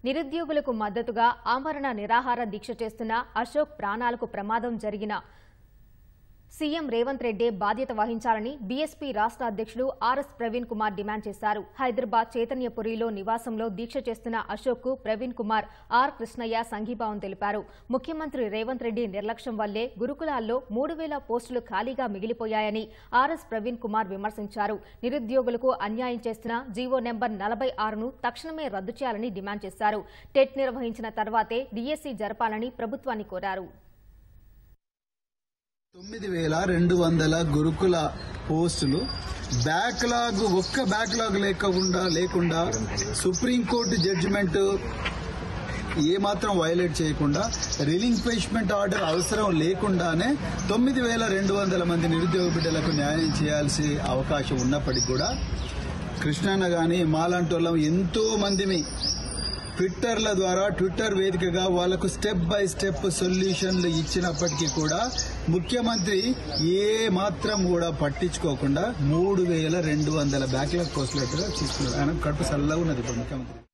నిరుద్యోగులకు మద్దతుగా ఆమరణ నిరాహార దీక్ష చేస్తున్న అశోక్ ప్రాణాలకు ప్రమాదం జరిగిన సీఎం రేవంత్ రెడ్డి బాధ్యత వహించాలని బీఎస్పీ రాష్ట్ర అధ్యక్షుడు ఆర్ఎస్ ప్రవీణ్ కుమార్ డిమాండ్ చేశారు హైదరాబాద్ చైతన్యపురిలో నివాసంలో దీక్ష చేస్తున్న అశోక్ కు ప్రవీణ్ కుమార్ ఆర్ కృష్ణయ్య సంఘీభావం తెలిపారు ముఖ్యమంత్రి రేవంత్ రెడ్డి నిర్లక్ష్యం వల్లే గురుకులాల్లో మూడు వేల పోస్టులు ఖాళీగా మిగిలిపోయాయని ఆర్ఎస్ ప్రవీణ్ కుమార్ విమర్శించారు నిరుద్యోగులకు అన్యాయం చేస్తున్న జీవో నెంబర్ నలభై ఆరును తక్షణమే రద్దు చేయాలని డిమాండ్ చేశారు టెట్ నిర్వహించిన తర్వాతే డీఎస్సీ జరపాలని ప్రభుత్వాన్ని కోరారు తొమ్మిది వేల రెండు వందల గురుకుల పోస్టులు బ్యాక్లాగ్ ఒక్క బ్యాక్లాగ్ లేకుండా లేకుండా సుప్రీంకోర్టు జడ్జిమెంట్ ఏమాత్రం వైలేట్ చేయకుండా రిలింక్విష్మెంట్ ఆర్డర్ అవసరం లేకుండానే తొమ్మిది వేల రెండు వందల మంది నిరుద్యోగ బిడ్డలకు న్యాయం చేయాల్సి అవకాశం ఉన్నప్పటికీ కూడా కృష్ణన్న గాని మాలాంటి వాళ్ళం ఎంతో మందిని ట్విట్టర్ల ద్వారా ట్విట్టర్ వేదికగా వాళ్లకు స్టెప్ బై స్టెప్ సొల్యూషన్లు ఇచ్చినప్పటికీ కూడా ముఖ్యమంత్రి ఏ మాత్రం కూడా పట్టించుకోకుండా మూడు వేల రెండు వందల బ్యాక్లాగ్ పోస్టులు తీసుకున్నారు ఆయన కడుపు చల్లగా ఉన్నది ఇప్పుడు ముఖ్యమంత్రి